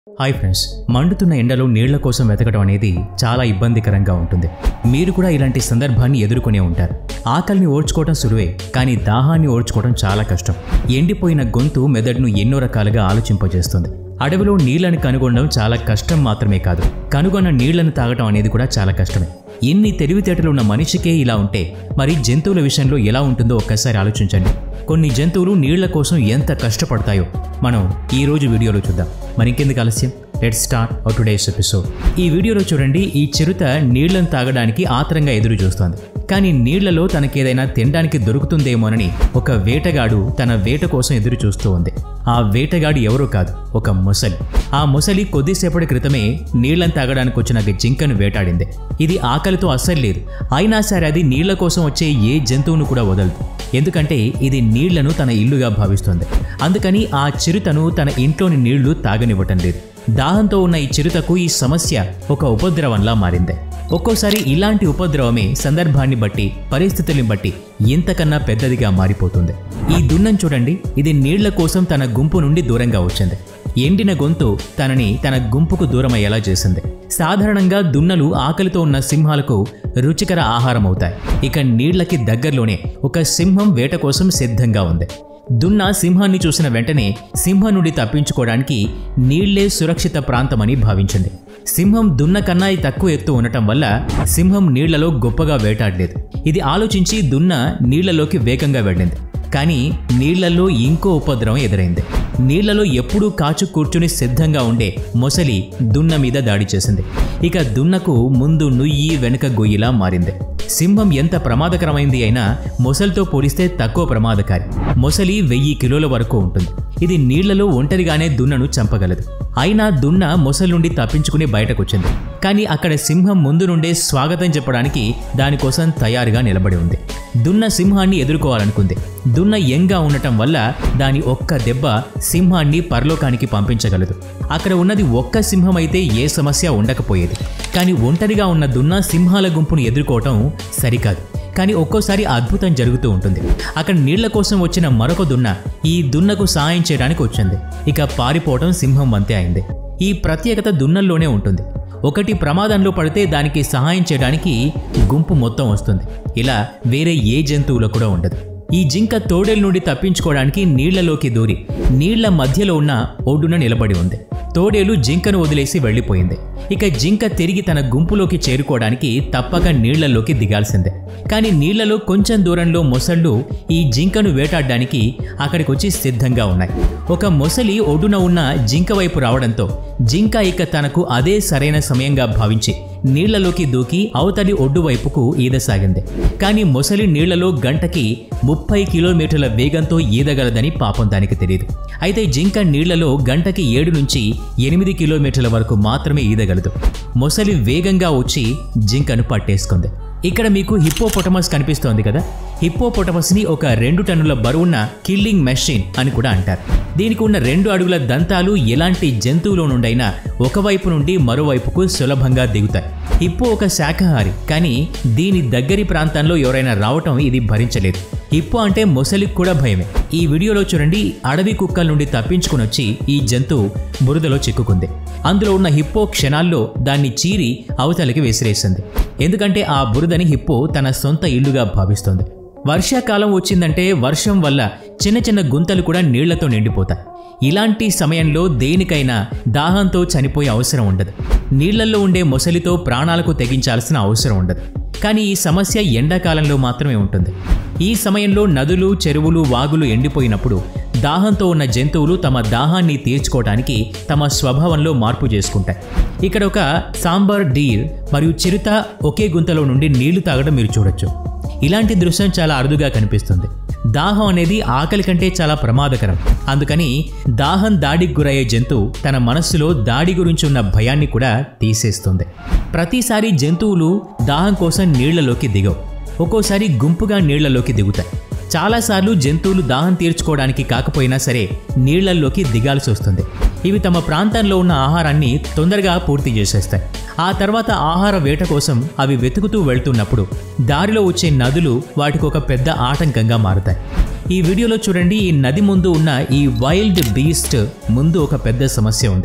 hi friends మండుతున్న ఎండలో నీళ్ల కోసం వెతకడం అనేది చాలా ఇబ్బందికరంగా ఉంటుంది మీరు కూడా ఇలాంటి సందర్భాన్ని ఎదుర్కొనే ఉంటారు ఆకలిని ఓర్చుకోవడం సులువే కానీ దాహాన్ని ఓర్చుకోవడం చాలా కష్టం ఎండిపోయిన గొంతు మెదడును ఎన్నో రకాలుగా ఆలోచింపజేస్తుంది అడవిలో నీళ్లను కనుగొనడం చాలా కష్టం మాత్రమే కాదు కనుగొన్న నీళ్లను తాగడం అనేది కూడా చాలా కష్టమే ఎన్ని తెలివితేటలు ఉన్న మనిషికే ఇలా ఉంటే మరి జంతువుల విషయంలో ఎలా ఉంటుందో ఒక్కసారి ఆలోచించండి కొన్ని జంతువులు నీళ్ల కోసం ఎంత కష్టపడతాయో మనం ఈ రోజు వీడియోలో చూద్దాం మరి ఇంకెందుకు ఆలస్యం let start our today's episode ఈ వీడియోలో చూడండి ఈ చిరుత నీళ్లను తాగడానికి ఆత్రంగా ఎదురు చూస్తోంది కానీ నీళ్లలో తనకేదైనా తినడానికి దొరుకుతుందేమోనని ఒక వేటగాడు తన వేట కోసం ఎదురు చూస్తూ ఉంది ఆ వేటగాడు ఎవరో కాదు ఒక మొసలి ఆ మొసలి కొద్దిసేపటి క్రితమే నీళ్లను తాగడానికి వచ్చిన ఒక జింకను వేటాడింది ఇది ఆకలితో అస్సలు లేదు అయినా సరే అది నీళ్ల కోసం వచ్చే ఏ జంతువును కూడా వదలదు ఎందుకంటే ఇది నీళ్లను తన ఇల్లుగా భావిస్తుంది అందుకని ఆ చిరుతను తన ఇంట్లోని నీళ్లు తాగనివ్వటం లేదు దాహంతో ఉన్న ఈ చిరుతకు ఈ సమస్య ఒక ఉపద్రవంలా మారింది ఒక్కోసారి ఇలాంటి ఉపద్రవమే సందర్భాన్ని బట్టి పరిస్థితుల్ని బట్టి ఇంతకన్నా పెద్దదిగా మారిపోతుంది ఈ దున్నం చూడండి ఇది నీళ్ల కోసం తన గుంపు నుండి దూరంగా వచ్చింది ఎండిన గొంతు తనని తన గుంపుకు దూరమయ్యేలా చేసింది సాధారణంగా దున్నలు ఆకలితో ఉన్న సింహాలకు రుచికర ఆహారం అవుతాయి ఇక నీళ్లకి దగ్గరలోనే ఒక సింహం వేట కోసం సిద్ధంగా ఉంది దున్న సింహాన్ని చూసిన వెంటనే సింహం నుండి తప్పించుకోవడానికి నీళ్లే సురక్షిత ప్రాంతమని భావించింది సింహం దున్న కన్నా ఈ తక్కువ ఎత్తు ఉండటం వల్ల సింహం నీళ్లలో గొప్పగా వేటాడలేదు ఇది ఆలోచించి దున్న నీళ్లలోకి వేగంగా వెళ్ళింది కానీ నీళ్లలో ఇంకో ఉపద్రవం ఎదురైంది నీళ్లలో ఎప్పుడూ కాచు కూర్చుని సిద్ధంగా ఉండే మొసలి దున్న మీద దాడి చేసింది ఇక దున్నకు ముందు నుయ్యి వెనుక గొయ్యిలా మారింది సింహం ఎంత ప్రమాదకరమైంది అయినా మొసలితో పోలిస్తే తక్కువ ప్రమాదకారి మొసలి వెయ్యి కిలోల వరకు ఉంటుంది ఇది నీళ్లలో ఒంటరిగానే దున్నను చంపగలదు అయినా దున్న మొసలి నుండి తప్పించుకుని బయటకొచ్చింది కానీ అక్కడ సింహం ముందు నుండే స్వాగతం చెప్పడానికి దానికోసం తయారుగా నిలబడి ఉంది దున్న సింహాన్ని ఎదుర్కోవాలనుకుంది దున్న యంగా ఉండటం వల్ల దాని ఒక్క దెబ్బ సింహాన్ని పరలోకానికి పంపించగలదు అక్కడ ఉన్నది ఒక్క సింహం అయితే ఏ సమస్య ఉండకపోయేది కానీ ఒంటరిగా ఉన్న దున్న సింహాల గుంపును ఎదుర్కోవటం సరికాదు కానీ ఒక్కోసారి అద్భుతం జరుగుతూ ఉంటుంది అక్కడ నీళ్ల కోసం వచ్చిన మరొక దున్న ఈ దున్నకు సహాయం చేయడానికి వచ్చింది ఇక పారిపోవటం సింహం వంతే అయింది ఈ ప్రత్యేకత దున్నల్లోనే ఉంటుంది ఒకటి ప్రమాదంలో పడితే దానికి సహాయం చేయడానికి గుంపు మొత్తం వస్తుంది ఇలా వేరే ఏ జంతువులో కూడా ఉండదు ఈ జింక తోడేలు నుండి తప్పించుకోవడానికి నీళ్లలోకి దూరి నీళ్ల మధ్యలో ఉన్న ఒడ్డున నిలబడి ఉంది తోడేలు జింకను వదిలేసి వెళ్ళిపోయింది ఇక జింక తిరిగి తన గుంపులోకి చేరుకోవడానికి తప్పక నీళ్లలోకి దిగాల్సిందే కానీ నీళ్లలో కొంచెం దూరంలో మొసళ్ళు ఈ జింకను వేటాడడానికి అక్కడికి వచ్చి సిద్ధంగా ఉన్నాయి ఒక మొసలి ఒడ్డున ఉన్న జింక వైపు రావడంతో జింక ఇక తనకు అదే సరైన సమయంగా భావించి నీళ్లలోకి దూకి అవతలి ఒడ్డు వైపుకు ఈదసాగింది కానీ మొసలి నీళ్లలో గంటకి ముప్పై కిలోమీటర్ల వేగంతో ఈదగలదని పాపం దానికి తెలియదు అయితే జింక నీళ్లలో గంటకి ఏడు నుంచి ఎనిమిది కిలోమీటర్ల వరకు మాత్రమే ఈదగలదు మొసలి వేగంగా వచ్చి జింకను పట్టేసుకుంది ఇక్కడ మీకు హిప్పోపొటమస్ కనిపిస్తోంది కదా హిప్పోపొటమస్ని ఒక రెండు టన్నుల బరువున్న కిల్లింగ్ మెషిన్ అని కూడా అంటారు దీనికి ఉన్న రెండు అడుగుల దంతాలు ఎలాంటి జంతువులో నుండైనా ఒకవైపు నుండి మరోవైపుకు సులభంగా దిగుతాయి హిప్పో ఒక శాఖాహారి కానీ దీని దగ్గరి ప్రాంతంలో ఎవరైనా రావటం ఇది భరించలేదు హిప్పో అంటే మొసలికి కూడా భయమే ఈ వీడియోలో చూడండి అడవి కుక్కల నుండి తప్పించుకుని వచ్చి ఈ జంతువు బురదలో చిక్కుకుంది అందులో ఉన్న హిప్పో క్షణాల్లో దాన్ని చీరి అవతలికి విసిరేసింది ఎందుకంటే ఆ బురదని హిప్పో తన సొంత ఇల్లుగా భావిస్తోంది వర్షాకాలం వచ్చిందంటే వర్షం వల్ల చిన్న చిన్న గుంతలు కూడా నీళ్లతో నిండిపోతాయి ఇలాంటి సమయంలో దేనికైనా దాహంతో చనిపోయే అవసరం ఉండదు నీళ్లల్లో ఉండే మొసలితో ప్రాణాలకు తెగించాల్సిన అవసరం ఉండదు కానీ ఈ సమస్య ఎండాకాలంలో మాత్రమే ఉంటుంది ఈ సమయంలో నదులు చెరువులు వాగులు ఎండిపోయినప్పుడు దాహంతో ఉన్న జంతువులు తమ దాహాన్ని తీర్చుకోవడానికి తమ స్వభావంలో మార్పు చేసుకుంటాయి ఇక్కడ ఒక సాంబార్ డీర్ మరియు చిరుత ఒకే గుంతలో నుండి నీళ్లు తాగడం మీరు చూడొచ్చు ఇలాంటి దృశ్యం చాలా అరుదుగా కనిపిస్తుంది దాహం అనేది ఆకలి కంటే చాలా ప్రమాదకరం అందుకని దాహం దాడికి గురయ్యే జంతువు తన మనస్సులో దాడి గురించి ఉన్న భయాన్ని కూడా తీసేస్తుంది ప్రతిసారి జంతువులు దాహం కోసం నీళ్లలోకి దిగవు ఒక్కోసారి గుంపుగా నీళ్లలోకి దిగుతాయి చాలాసార్లు జంతువులు దాహం తీర్చుకోవడానికి కాకపోయినా సరే నీళ్లల్లోకి దిగాల్సి వస్తుంది ఇవి తమ ప్రాంతంలో ఉన్న ఆహారాన్ని తొందరగా పూర్తి చేసేస్తాయి ఆ తర్వాత ఆహార వేట కోసం అవి వెతుకుతూ వెళ్తున్నప్పుడు దారిలో వచ్చే నదులు వాటికి ఒక పెద్ద ఆటంకంగా మారుతాయి ఈ వీడియోలో చూడండి ఈ నది ముందు ఉన్న ఈ వైల్డ్ బీస్ట్ ముందు ఒక పెద్ద సమస్య ఉంది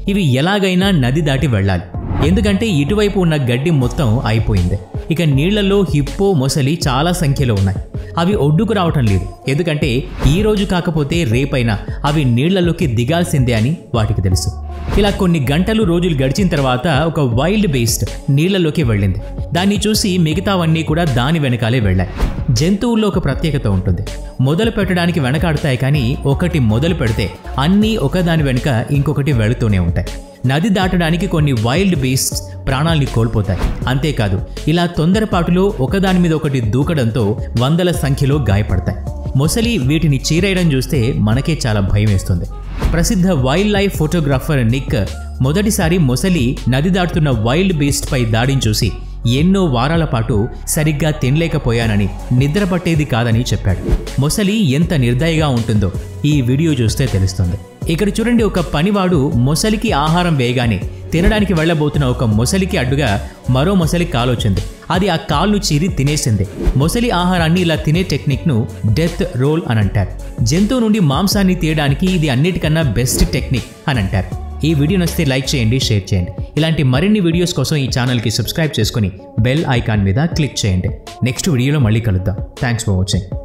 ఇవి ఎలాగైనా నది దాటి వెళ్ళాలి ఎందుకంటే ఇటువైపు ఉన్న గడ్డి మొత్తం అయిపోయింది ఇక నీళ్లలో హిప్పో మొసలి చాలా సంఖ్యలో ఉన్నాయి అవి ఒడ్డుకు రావటం లేదు ఎందుకంటే ఈ రోజు కాకపోతే రేపైనా అవి నీళ్లలోకి దిగాల్సిందే అని వాటికి తెలుసు ఇలా కొన్ని గంటలు రోజులు గడిచిన తర్వాత ఒక వైల్డ్ బేస్ట్ నీళ్లలోకి వెళ్ళింది దాన్ని చూసి మిగతావన్నీ కూడా దాని వెనకాలే వెళ్ళాయి జంతువుల్లో ఒక ప్రత్యేకత ఉంటుంది మొదలు పెట్టడానికి వెనకాడతాయి కానీ ఒకటి మొదలు పెడితే అన్నీ ఒకదాని వెనుక ఇంకొకటి వెళుతూనే ఉంటాయి నది దాటడానికి కొన్ని వైల్డ్ బీస్ట్స్ ప్రాణాల్ని కోల్పోతాయి అంతేకాదు ఇలా తొందరపాటులో ఒకదాని మీద ఒకటి దూకడంతో వందల సంఖ్యలో గాయపడతాయి మొసలి వీటిని చీరేయడం చూస్తే మనకే చాలా భయం వేస్తుంది ప్రసిద్ధ వైల్డ్ లైఫ్ ఫోటోగ్రాఫర్ నిక్ మొదటిసారి మొసలి నది దాటుతున్న వైల్డ్ బీస్ట్ పై దాడిని చూసి ఎన్నో వారాల పాటు సరిగ్గా తినలేకపోయానని నిద్ర పట్టేది కాదని చెప్పాడు మొసలి ఎంత నిర్దయగా ఉంటుందో ఈ వీడియో చూస్తే తెలుస్తుంది ఇక్కడ చూడండి ఒక పనివాడు మొసలికి ఆహారం వేయగానే తినడానికి వెళ్ళబోతున్న ఒక మొసలికి అడ్డుగా మరో మొసలి కాలొచ్చింది అది ఆ కాల్ను చీరి తినేసింది మొసలి ఆహారాన్ని ఇలా తినే టెక్నిక్ను డెత్ రోల్ అని అంటారు జంతువు నుండి మాంసాన్ని తీయడానికి ఇది అన్నిటికన్నా బెస్ట్ టెక్నిక్ అని అంటారు ఈ వీడియో నచ్చితే లైక్ చేయండి షేర్ చేయండి ఇలాంటి మరిన్ని వీడియోస్ కోసం ఈ ఛానల్కి సబ్స్క్రైబ్ చేసుకుని బెల్ ఐకాన్ మీద క్లిక్ చేయండి నెక్స్ట్ వీడియోలో మళ్ళీ కలుద్దాం థ్యాంక్స్ ఫర్ వాచింగ్